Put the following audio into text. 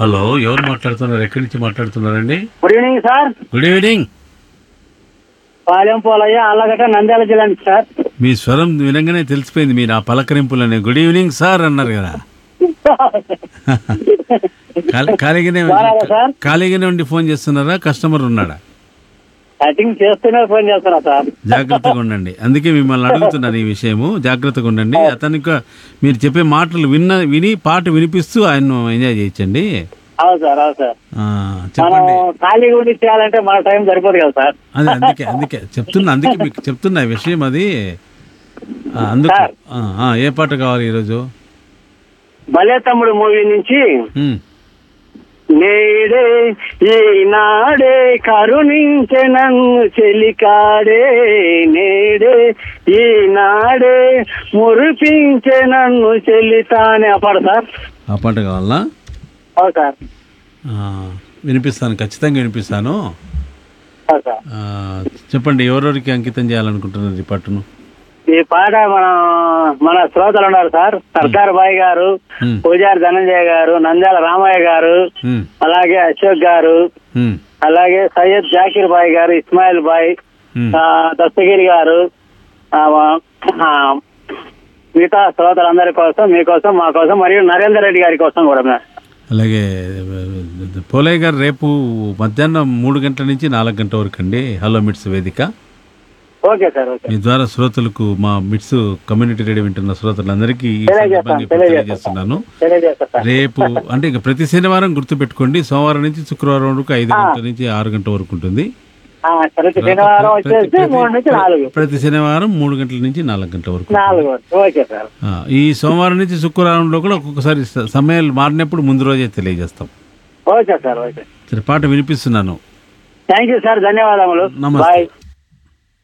Hello ఎవరు మాట్లాడుతున్నారు ఎక్కడి నుంచి మాట్లాడుతున్నారండి good evening sir good evening Palem Polaiah Allagadda Nandyal జిల్లా నుంచి సార్ మీ స్వరం వినంగానే తెలిసిపోయింది మీరు ఆ పలకరింపులనే గుడ్ ఈవినింగ్ సార్ అన్నారు కదా ఖాళీ- ఖాళీగానే బాగున్నారా సార్? ఖాళీగానే ఉండి ఫోన్ చేస్తున్నారా కస్టమర్ ఉన్నాడా కటింగ్ చేస్తూనే ఫోన్ చేస్తున్నా సార్ జాగ్రత్తగా ఉండండి అందుకే మిమ్మల్ని అడుగుతున్నాను ఈ విషయము జాగ్రత్తగా ఉండండి అతనికి మీరు చెప్పే మాటలు విన్న విని పాట వినిపిస్తూ ఆయన ఎంజాయ్ చేయించండి అవును సార్ అవును సార్ ఆ, మనం చెప్పండి ఖాళీగా ఉండి చేయాలంటే మన టైం సరిపోదు కదా సార్ అదే అందుకే అందుకే చెప్తున్నా అందుకే మీకు చెప్తున్నా ఈ విషయం అది ఆ, అందుకు సార్. ఆ, ఆ, ఏ పాట కావాలి ఈరోజు భలే తమ్ముడు మూవీ నుంచి ఉమ్, నేడే ఈనాడే కరుణించే నన్ను చెలికాడే నేడే ఈనాడే మురిపించే నన్ను చెల్లితానే ఆ పాట సార్ ఆ పాట కావాలా అవును సార్ ఆ, వినిపిస్తాను ఖచ్చితంగా వినిపిస్తాను అవును సార్ ఆ, చెప్పండి ఎవరెవరికి అంకితం చేయాలనుకుంటున్నారు ఈ పాటను ఈ పాట మన మన శ్రోతలు ఉన్నారు సార్ సర్దార్ బాయ్ గారు ఉమ్, పూజారి ధనంజయ గారు నంద్యాల రామయ్య గారు ఉమ్, అలాగే అశోక్ గారు ఉమ్, అలాగే సయ్యద్ జాకీర్ బాయ్ గారు ఇస్మాయిల్ బాయ్ ఉమ్. ఆ, దస్తగిరి గారు ఆ, ఆ, మిగతా శ్రోతలందరి కోసం మీకోసం మా కోసం మరియు నరేందర్ రెడ్డి గారి కోసం కూడా మే- అలాగే పోలయ్య గారు రేపు మధ్యాహ్నం మూడు గంటల నుంచి నాలుగు గంటల వరకు అండి హలో మిట్స్ వేదిక ఓకే సార్ ఓకే మీ ద్వారా శ్రోతలకు మా మిట్స్ కమ్యూనిటీ రేడియో వింటున్న శ్రోతలందరికీ ఈ తెలియజేస్తాను, సందర్భంగా ఇప్పుడు తెలియజేస్తాను. తెలియజేస్తున్నాను తెలియజేస్తా సార్ రేపు అంటే ఇక ప్రతి శనివారం గుర్తుపెట్టుకోండి సోమవారం నుంచి శుక్రవారం వరకు ఐదు గంటల నుంచి ఆరు గంటల వరకు ఉంటుంది ఆ, ప్రతి శనివారం ప్రతి- వచ్చేసి ప్రతి- మూడు నుంచి నాలుగు ప్రతి శనివారం మూడు గంటల నుంచి నాలుగు గంటల వరకు నాలుగు ఓకే సార్ ఆ, ఈ సోమవారం నుంచి శుక్రవారంలో కూడా ఒక్కొక్కసారి స- సమయాలు మారినప్పుడు ముందు రోజే తెలియజేస్తాం ఓకే సార్ ఓకే సరే పాట వినిపిస్తున్నాను థ్యాంక్ యూ సార్ ధన్యవాదములు నమస్తే బాయ్